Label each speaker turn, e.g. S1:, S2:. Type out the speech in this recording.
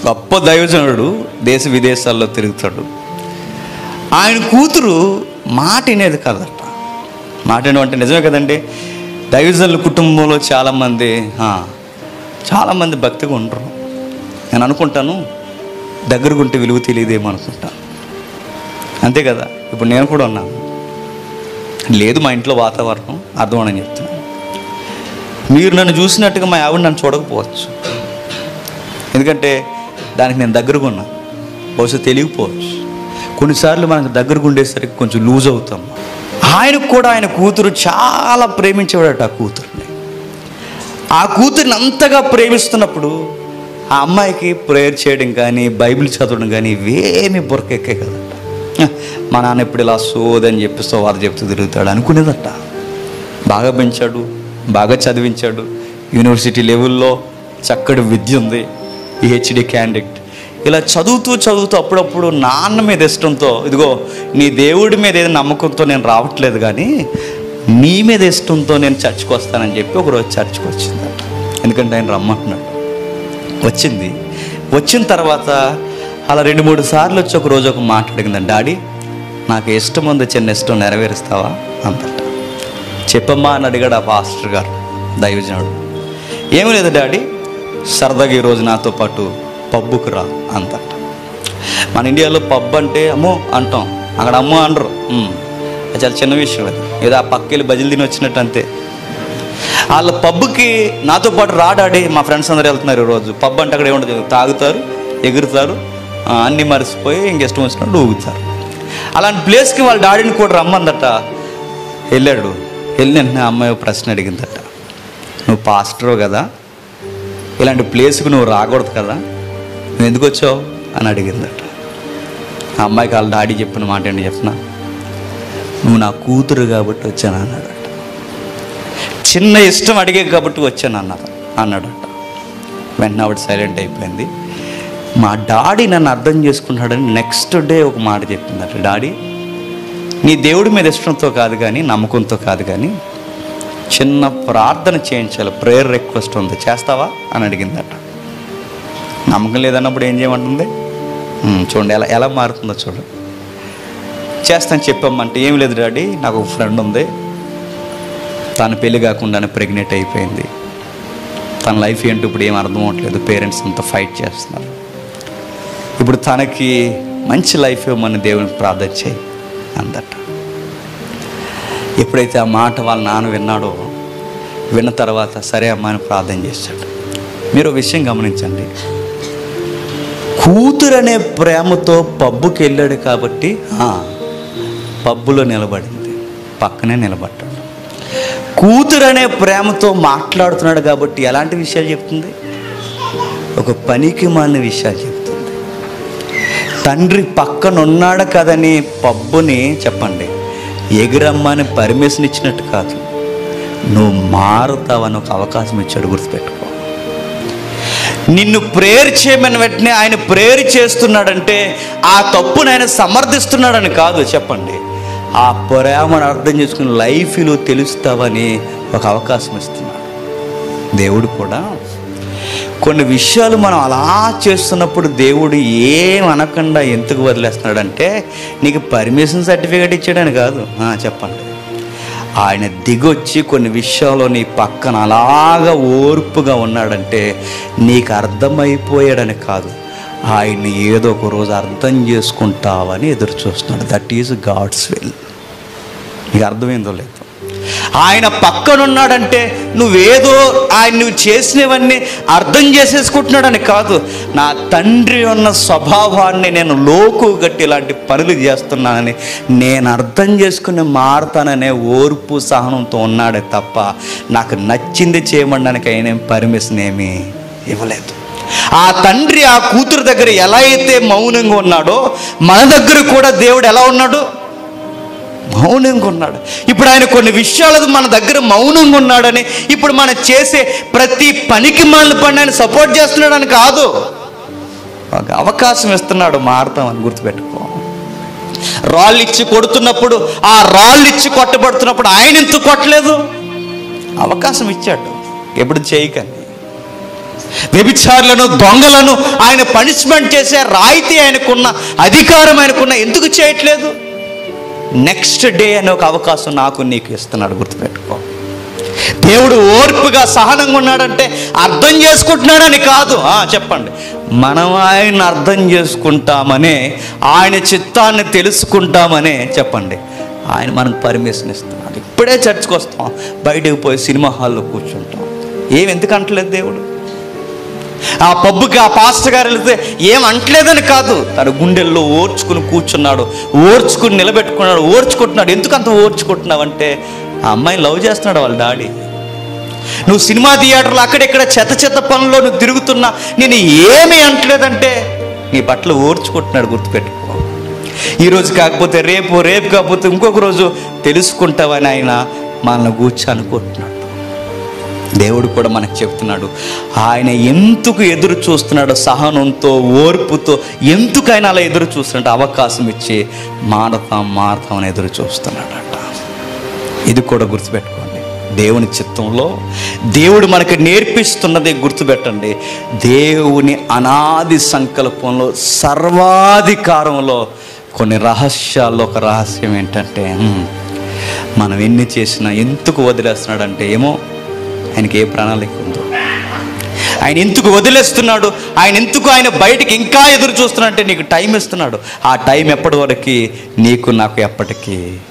S1: గొప్ప దైవజనుడు దేశ విదేశాల్లో తిరుగుతాడు ఆయన కూతురు మాట వినేది కదట మాట వినడం అంటే నిజమే కదండి దైవజనుల కుటుంబంలో చాలామంది ఆ, చాలామంది భక్తిగా ఉండరు నేను అనుకుంటాను దగ్గరకు ఉంటే విలువ తెలియదేమో అనుకుంటాను అంతే కదా ఇప్పుడు నేను కూడా ఉన్నాను లేదు మా ఇంట్లో వాతావరణం అర్థమని చెప్తున్నాను మీరు నన్ను చూసినట్టుగా మా ఆవిడ నన్ను చూడకపోవచ్చు ఎందుకంటే దానికి నేను దగ్గరగా ఉన్నా బహుశా తెలియకపోవచ్చు కొన్నిసార్లు మనకు దగ్గరగా ఉండేసరికి కొంచెం లూజ్ అవుతాం ఆయనకు కూడా ఆయన కూతురు చాలా ప్రేమించేవాడట ఆ కూతుర్ని ఆ కూతుర్ని అంతగా ప్రేమిస్తున్నప్పుడు ఆ అమ్మాయికి ప్రేయర్ చేయడం కానీ బైబిల్ చదవడం కానీ ఇవేమి బురకెక్కే కదట మా నాన్న ఇప్పుడు ఇలా సోదని చెప్పి సోవారు చెప్తూ తిరుగుతాడు అనుకునేదట బాగా పెంచాడు బాగా చదివించాడు యూనివర్సిటీ లెవెల్లో చక్కటి విద్య ఉంది పిహెచ్డి క్యాండిడేట్ ఇలా చదువుతూ చదువుతూ అప్పుడప్పుడు నాన్న మీద ఇష్టంతో ఇదిగో నీ దేవుడి మీద ఏదో నమ్మకంతో నేను రావట్లేదు కానీ నీ మీద ఇష్టంతో నేను చర్చ్కి వస్తానని చెప్పి ఒకరోజు చర్చ్కి వచ్చిందట ఎందుకంటే ఆయన రమ్మంటున్నాడు వచ్చింది వచ్చిన తర్వాత అలా రెండు మూడు సార్లు వచ్చి ఒక రోజు ఒక మాట అడిగిందండి డాడీ నాకు ఇష్టం ఉంది చిన్న ఇష్టం నెరవేరుస్తావా అంతట చెప్పమ్మా అని అడిగాడు ఆ పాస్టర్ గారు దైవజనుడు ఏమీ లేదు డాడీ సరదాగా ఈరోజు నాతో పాటు పబ్బుకు రా అంతట మన ఇండియాలో పబ్ అంటే అమ్మో అంటాం అక్కడ అమ్మో అనరు ఉమ్, అది చాలా చిన్న విషయం అది ఏదో ఆ పక్కెళ్ళి బజిలు తిని వచ్చినట్టు అంతే వాళ్ళ పబ్కి నాతో పాటు రాడాడి మా ఫ్రెండ్స్ అందరూ వెళ్తున్నారు ఈరోజు పబ్ అంటే అక్కడ ఏముండదు తాగుతారు ఎగురుతారు ఆ, అన్నీ మర్చిపోయి ఇంకెష్టం వచ్చినట్టు ఊగుతారు అలాంటి ప్లేస్కి వాళ్ళ డాడీని కూడా రమ్మందట వెళ్ళాడు వెళ్ళి వెంటనే ఆ అమ్మాయి ఒక ప్రశ్న అడిగిందట నువ్వు పాస్టరు కదా ఇలాంటి ప్లేస్కి నువ్వు రాకూడదు కదా నువ్వు ఎందుకు వచ్చావు అని అడిగిందట ఆ అమ్మాయికి వాళ్ళ డాడీ చెప్పిన మాట ఏంటి చెప్పిన నువ్వు నా కూతురు కాబట్టి వచ్చాను అన్నాడట చిన్న ఇష్టం అడిగే కాబట్టి వచ్చాను అన్నది అన్నాడట వెంటనే ఆవిడ సైలెంట్ అయిపోయింది మా డాడీ నన్ను అర్థం చేసుకున్నాడని నెక్స్ట్ డే ఒక మాట చెప్పిందట డాడీ నీ దేవుడి మీద ఇష్టంతో కాదు కానీ నమ్మకంతో కాదు కానీ చిన్న ప్రార్థన చేయించాలి ప్రేయర్ రిక్వెస్ట్ ఉంది చేస్తావా అని అడిగిందట నమ్మకం లేదన్నప్పుడు ఏం చేయమంటుంది "ఉమ్, చూడండి ఎలా ఎలా మారుతుందో చూడు చేస్తాను చెప్పామంటే ఏం లేదు డాడీ నాకు ఒక ఫ్రెండ్ ఉంది తన పెళ్లి కాకుండానే ప్రెగ్నెంట్ అయిపోయింది తన లైఫ్ ఏంటో ఇప్పుడు ఏం అర్థం అవ్వట్లేదు పేరెంట్స్ అంతా ఫైట్ చేస్తున్నారు ఇప్పుడు తనకి మంచి లైఫ్ ఇవ్వమని దేవునికి ప్రార్థన చేయి అందట ఎప్పుడైతే ఆ మాట వాళ్ళ నాన్న విన్నాడో విన్న తర్వాత సరే అమ్మా అని ప్రార్థన చేశాడు మీరు ఒక విషయం గమనించండి కూతురు అనే ప్రేమతో పబ్బుకి వెళ్ళాడు కాబట్టి ఆ, పబ్బులో నిలబడింది పక్కనే నిలబడ్డాడు కూతురు అనే ప్రేమతో మాట్లాడుతున్నాడు కాబట్టి ఎలాంటి విషయాలు చెప్తుంది ఒక పనికి మాలిన విషయాలు చెప్తుంది తండ్రి పక్కన ఉన్నాడు కదని పబ్బుని చెప్పండి ఎగిరమ్మని పర్మిషన్ ఇచ్చినట్టు కాదు నువ్వు మారుతావని ఒక అవకాశం ఇచ్చాడు గుర్తుపెట్టుకో నిన్ను ప్రేయర్ చేయమని వెంటనే ఆయన ప్రేయర్ చేస్తున్నాడంటే ఆ తప్పును ఆయన సమర్థిస్తున్నాడని కాదు చెప్పండి ఆ ప్రేమను అర్థం చేసుకుని లైఫ్లో తెలుస్తావని ఒక అవకాశం ఇస్తున్నాడు దేవుడు కూడా కొన్ని విషయాలు మనం అలా చేస్తున్నప్పుడు దేవుడు ఏం అనకుండా ఎందుకు వదిలేస్తున్నాడంటే నీకు పర్మిషన్ సర్టిఫికేట్ ఇచ్చాడని కాదు ఆ, చెప్పండి ఆయన దిగొచ్చి కొన్ని విషయాల్లో నీ పక్కన అలాగా ఓర్పుగా ఉన్నాడంటే నీకు అర్థమైపోయాడని కాదు ఆయన్ని ఏదో ఒక రోజు అర్థం చేసుకుంటావని ఎదురు చూస్తున్నాడు దట్ ఈజ్ గాడ్స్ విల్ నీకు అర్థమైందో లేదో ఆయన పక్కనున్నాడంటే నువ్వేదో ఆయన నువ్వు చేసినవన్నీ అర్థం చేసేసుకుంటున్నాడని కాదు నా తండ్రి ఉన్న స్వభావాన్ని నేను లోకు గట్టి ఇలాంటి పనులు చేస్తున్నానని నేను అర్థం చేసుకుని మారుతాననే ఓర్పు సహనంతో ఉన్నాడే తప్ప నాకు నచ్చింది చేయమనడానికి ఆయన పర్మిషన్ ఏమీ ఇవ్వలేదు ఆ తండ్రి ఆ కూతురు దగ్గర ఎలా అయితే మౌనంగా ఉన్నాడో మన దగ్గర కూడా దేవుడు ఎలా ఉన్నాడు మౌనంగా ఉన్నాడు ఇప్పుడు ఆయన కొన్ని విషయాలు మన దగ్గర మౌనంగా ఉన్నాడని ఇప్పుడు మనం చేసే ప్రతి పనికి మన పని ఆయన సపోర్ట్ చేస్తున్నాడని కాదు ఒక అవకాశం ఇస్తున్నాడు మారుతామని గుర్తుపెట్టుకో రాళ్ళు ఇచ్చి కొడుతున్నప్పుడు ఆ రాళ్ళు ఇచ్చి కొట్టబడుతున్నప్పుడు ఆయన ఎందుకు కొట్టలేదు అవకాశం ఇచ్చాడు ఎప్పుడు చేయకని వ్యభిచారులను దొంగలను ఆయన పనిష్మెంట్ చేసే రాయితీ ఆయనకున్న అధికారం ఆయనకున్న ఎందుకు చేయట్లేదు నెక్స్ట్ డే అనే ఒక అవకాశం నాకు నీకు ఇస్తున్నాడు గుర్తుపెట్టుకో దేవుడు ఓర్పుగా సహనంగా ఉన్నాడంటే అర్థం చేసుకుంటున్నాడని కాదు ఆ, చెప్పండి మనం ఆయన అర్థం చేసుకుంటామనే ఆయన చిత్తాన్ని తెలుసుకుంటామనే చెప్పండి ఆయన మనకు పర్మిషన్ ఇస్తున్నాడు ఇప్పుడే చర్చ్కి వస్తాం బయటకు పోయి సినిమా హాల్లో కూర్చుంటాం ఏం ఎందుకు అంటలేదు దేవుడు ఆ పబ్బుకి ఆ పాస్టర్ గారు వెళితే ఏం అంటలేదని కాదు తన గుండెల్లో ఓర్చుకుని కూర్చున్నాడు ఓర్చుకుని నిలబెట్టుకున్నాడు ఓర్చుకుంటున్నాడు ఎందుకు అంత ఓర్చుకుంటున్నావు అంటే ఆ అమ్మాయిని లవ్ చేస్తున్నాడు వాళ్ళ డాడీ నువ్వు సినిమా థియేటర్లో అక్కడెక్కడ చెత్త చెత్త పనుల్లో నువ్వు తిరుగుతున్నా నేను ఏమీ అంటలేదంటే నీ బట్టలు ఓర్చుకుంటున్నాడు గుర్తుపెట్టుకో ఈరోజు కాకపోతే రేపు రేపు కాకపోతే ఇంకొక రోజు తెలుసుకుంటావని ఆయన మనల్ని కూర్చో అనుకుంటున్నాడు దేవుడు కూడా మనకు చెప్తున్నాడు ఆయన ఎందుకు ఎదురు చూస్తున్నాడో సహనంతో ఓర్పుతో ఎందుకైనా అలా ఎదురు చూస్తున్నాడు అవకాశం ఇచ్చి మారతాం మారతాం అని ఎదురు చూస్తున్నాడట ఇది కూడా గుర్తుపెట్టుకోండి దేవుని చిత్తంలో దేవుడు మనకి నేర్పిస్తున్నది గుర్తుపెట్టండి దేవుని అనాది సంకల్పంలో సర్వాధికారంలో కొన్ని రహస్యాల్లో ఒక రహస్యం ఏంటంటే హ్మ్, మనం ఎన్ని చేసినా ఎందుకు వదిలేస్తున్నాడంటే ఏమో ఆయనకి ఏ ప్రణాళిక ఉందో ఆయన ఎందుకు వదిలేస్తున్నాడు ఆయన ఎందుకు ఆయన బయటికి ఇంకా ఎదురు చూస్తున్నాడు అంటే నీకు టైం ఇస్తున్నాడు ఆ టైం ఎప్పటి వరకు నీకు నాకు ఎప్పటికీ